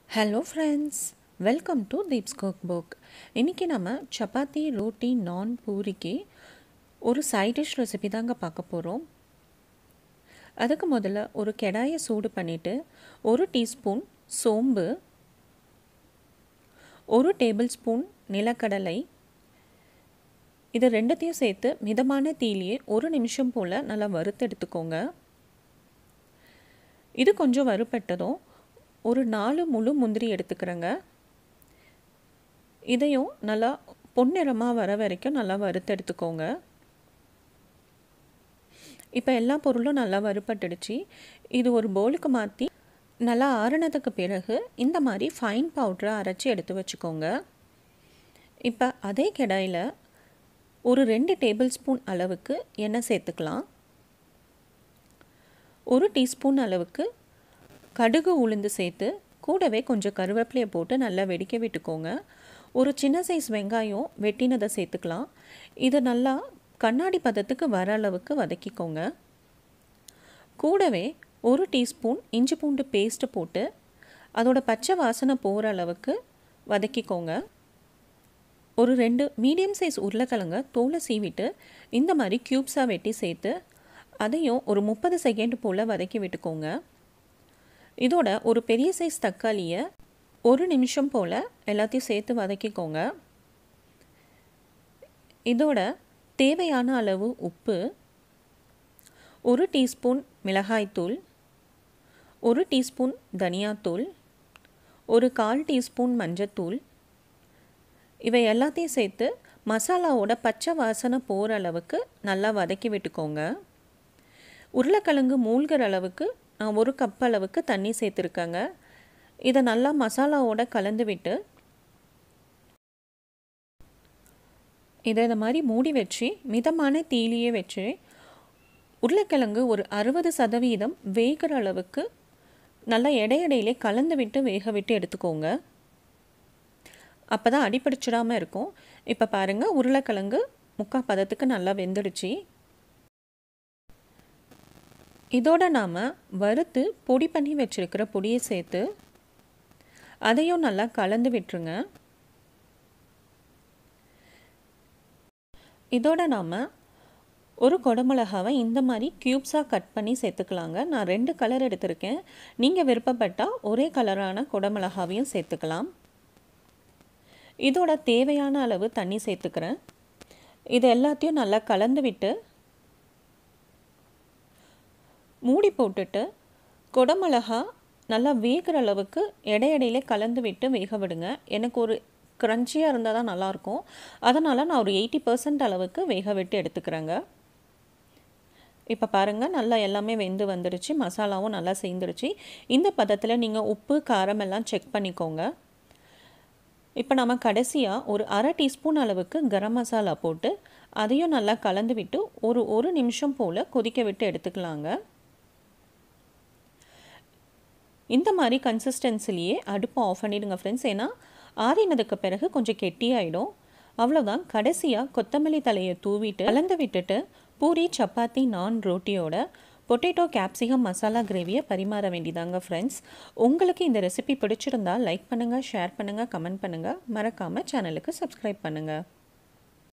hello friends welcome to Deeps cook book இன்றைக்கி நம்ம சப்பாத்தி ரோட்டி நான் பூரிக்கு ஒரு சைட் டிஷ் ரெசிபி தாங்க பார்க்க போகிறோம் அதுக்கு முதல்ல ஒரு கெடாயை சூடு பண்ணிவிட்டு ஒரு டீஸ்பூன் சோம்பு ஒரு டேபிள் ஸ்பூன் நிலக்கடலை இது ரெண்டுத்தையும் சேர்த்து மிதமான தீலியே ஒரு நிமிஷம் போல் நல்லா வறுத்து எடுத்துக்கோங்க இது கொஞ்சம் வறுப்பட்டதும் ஒரு நாலு முழு முந்திரி எடுத்துக்கிறேங்க இதையும் நல்லா பொன்னிறமாக வர வரைக்கும் நல்லா வறுத்து எடுத்துக்கோங்க இப்போ எல்லா பொருளும் நல்லா வறுப்பட்டுடுச்சு இது ஒரு பவுலுக்கு மாற்றி நல்லா ஆறுனதுக்கு பிறகு இந்த மாதிரி ஃபைன் பவுட்ரை அரைச்சி எடுத்து வச்சுக்கோங்க இப்போ அதே கடாயில் ஒரு ரெண்டு டேபிள் ஸ்பூன் அளவுக்கு எண்ணெய் சேர்த்துக்கலாம் ஒரு டீஸ்பூன் அளவுக்கு கடுகு உளுந்து சேர்த்து கூடவே கொஞ்சம் கருவேப்பிலையை போட்டு நல்லா வெடிக்க விட்டுக்கோங்க ஒரு சின்ன சைஸ் வெங்காயம் வெட்டினதை சேர்த்துக்கலாம் இது நல்லா கண்ணாடி பதத்துக்கு வர அளவுக்கு வதக்கிக்கோங்க கூடவே ஒரு டீஸ்பூன் இஞ்சி பூண்டு பேஸ்ட்டு போட்டு அதோட பச்சை வாசனை போகிற அளவுக்கு வதக்கிக்கோங்க ஒரு ரெண்டு மீடியம் சைஸ் உருளைக்கிழங்க தோலை சீவிட்டு இந்த மாதிரி க்யூப்ஸாக வெட்டி சேர்த்து அதையும் ஒரு முப்பது செகண்ட் போல் வதக்கி விட்டுக்கோங்க இதோட ஒரு பெரிய சைஸ் தக்காளியை ஒரு நிமிஷம் போல் எல்லாத்தையும் சேர்த்து வதக்கிக்கோங்க இதோட தேவையான அளவு உப்பு ஒரு டீஸ்பூன் மிளகாய்த்தூள் ஒரு டீஸ்பூன் தனியாத்தூள் ஒரு கால் டீஸ்பூன் மஞ்சத்தூள் இவை எல்லாத்தையும் சேர்த்து மசாலாவோட பச்சை வாசனை போகிற அளவுக்கு நல்லா வதக்கி விட்டுக்கோங்க உருளைக்கிழங்கு மூழ்கிற அளவுக்கு நான் ஒரு கப் அளவுக்கு தண்ணி சேர்த்துருக்கேங்க இதை நல்லா மசாலாவோட கலந்து விட்டு இதை இந்த மாதிரி மூடி வச்சு மிதமான தீலியே வச்சு உருளைக்கிழங்கு ஒரு அறுபது சதவீதம் வேகிற அளவுக்கு நல்லா இடையிடையிலே கலந்து விட்டு வேக விட்டு எடுத்துக்கோங்க அப்போ தான் அடிப்பிடிச்சிடாமல் இருக்கும் இப்போ பாருங்கள் உருளைக்கிழங்கு முக்கால் பதத்துக்கு நல்லா வெந்துடுச்சு இதோட நாம் வறுத்து பொடி பண்ணி வச்சுருக்கிற பொடியை சேர்த்து அதையும் நல்லா கலந்து விட்டுருங்க இதோட நாம் ஒரு குடமிளகாவை இந்த மாதிரி க்யூப்ஸாக கட் பண்ணி சேர்த்துக்கலாங்க நான் ரெண்டு கலர் எடுத்திருக்கேன் நீங்கள் விருப்பப்பட்டால் ஒரே கலரான குடமிளகாவையும் சேர்த்துக்கலாம் இதோட தேவையான அளவு தண்ணி சேர்த்துக்கிறேன் இது எல்லாத்தையும் நல்லா கலந்து விட்டு மூடி போட்டுட்டு குடமிளகா நல்லா வேகிற அளவுக்கு இடையிடையிலே கலந்து விட்டு வேக விடுங்க எனக்கு ஒரு க்ரன்ச்சியாக இருந்தால் தான் நல்லாயிருக்கும் அதனால் நான் ஒரு எயிட்டி பர்சன்ட் அளவுக்கு வேக விட்டு எடுத்துக்கிறேங்க இப்போ பாருங்கள் நல்லா எல்லாமே வெந்து வந்துடுச்சு மசாலாவும் நல்லா சேர்ந்துருச்சு இந்த பதத்தில் நீங்கள் உப்பு காரம் எல்லாம் செக் பண்ணிக்கோங்க இப்போ நம்ம கடைசியாக ஒரு அரை டீஸ்பூன் அளவுக்கு கரம் மசாலா போட்டு அதையும் நல்லா கலந்து விட்டு ஒரு ஒரு நிமிஷம் போல் கொதிக்க விட்டு எடுத்துக்கலாங்க இந்த மாதிரி கன்சிஸ்டன்சிலேயே அடுப்பை ஆஃப் பண்ணிவிடுங்க ஃப்ரெண்ட்ஸ் ஏன்னா ஆறினதுக்கு பிறகு கொஞ்சம் கெட்டியாயிடும் அவ்வளோதான் கடைசியாக கொத்தமல்லி தலையை தூவிட்டு கலந்து விட்டுட்டு பூரி சப்பாத்தி நான் ரோட்டியோட பொட்டேட்டோ கேப்சிகம் மசாலா கிரேவியை பரிமாற வேண்டியதாங்க ஃப்ரெண்ட்ஸ் உங்களுக்கு இந்த ரெசிபி பிடிச்சிருந்தா லைக் பண்ணுங்கள் ஷேர் பண்ணுங்கள் கமெண்ட் பண்ணுங்கள் மறக்காமல் சேனலுக்கு சப்ஸ்கிரைப் பண்ணுங்கள்